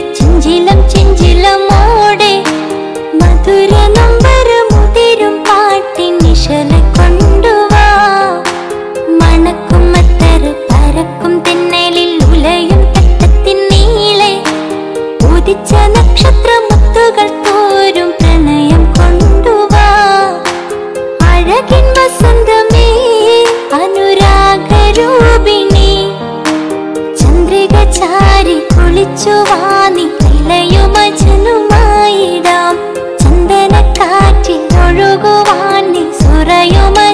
ചിഞ്ചിലം ചിഞ്ചിലമോടെ മധുര നൊമ്പരമുതിരും പാട്ടിൻ നിശല കൊണ്ടുവാ മണക്കും മത്തറ് പരക്കും തെന്നലിൽ ഉലയും തട്ടത്തിൻ നീളെ ഉദിച്ച നക്ഷത്രമുത്തുകൾ തോരും പ്രണയം കൊണ്ടുവാ അഴകിൻ വസന്തമേ അനുരാഗരൂപിണി ചന്ദ്രിക ചാരി കുളിച്ചു വാനി ഇലയുമജനുമായിടാം ചന്ദനക്കാറ്റിൽ ഒഴുകുവാൻ നീ സുറയുമ